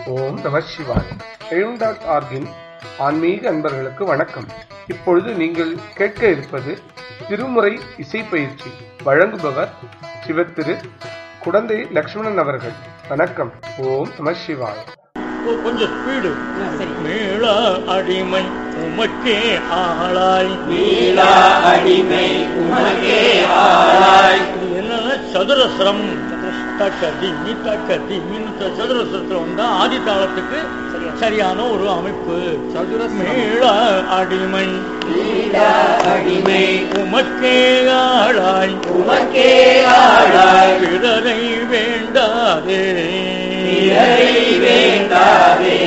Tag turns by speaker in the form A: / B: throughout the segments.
A: ஓம் நம சிவாய் எழும் டாட் ஆர்கின் ஆன்மீக அன்பர்களுக்கு வணக்கம் இப்பொழுது நீங்கள் கேட்க இருப்பது திருமுறை இசை பயிற்சி வழங்குபவர் சிவத்திரு குடந்தை லக்ஷ்மணன் அவர்கள் வணக்கம் ஓம் நம சிவாய்
B: கொ- கொஞ்சம் ஸ்பீடு மீள அடிமை உமக்கே ஆளாய்
C: மீளா அடிமை உமக்கே ஆளாய்
B: இது என்னன்னா சதுரஸ்ரம் தக்கதி மீ தக்கதி மீன் சதுரஸ்ரத்துல வந்தா ஆதி தாளத்துக்கு சரியான ஒரு அமைப்பு மீள அடிமை
C: மீளா அடிமை
B: உமக்கே ஆளாய்
C: உமக்கே ஆளாய்
B: பிறரை வேண்டாதே
C: பிறரை வேண்டாதே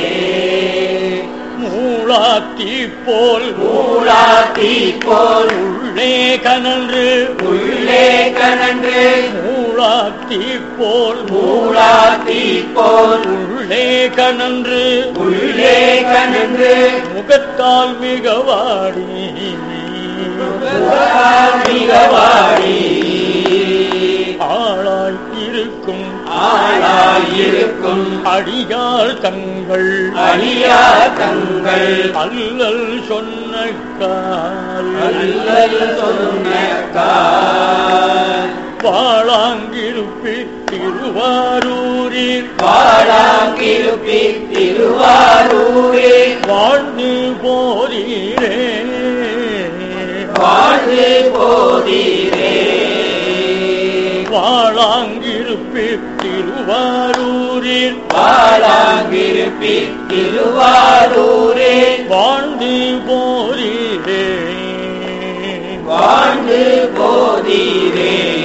B: மூளாத்தி போல்
C: மூளாத்தி போல்
B: உள்ளே கனன்று
C: உள்ளே கனன்று
B: மூளாத்தி போல்
C: மூளாத்தி போல்
B: உள்ளே கனன்று
C: உள்ளே கனன்று
B: முகத்தால் மிக வாடி
C: மிகவாடி
B: ஆளாய் இருக்கும்
C: ஆளாயிருக்கும்
B: அடியார் தங்கள்
C: அடியா தங்கள்
B: அல்லல் சொன்ன கால்
C: அல்லல் சொன்ன கால்
B: வாழாங்கிருப்பி திருவாரூரில்
C: வாழாங்கிருப்பி திருவாரூரே
B: வாழ்ந்து போதீரே
C: வாழ்ந்து போதீரே
B: வாழாங்கிருப்பி திருவாரூரில்
C: வாழாங்கிருப்பி திருவாரூரே
B: வாழ்ந்து போதீரே
C: வாழ்ந்து போதீரே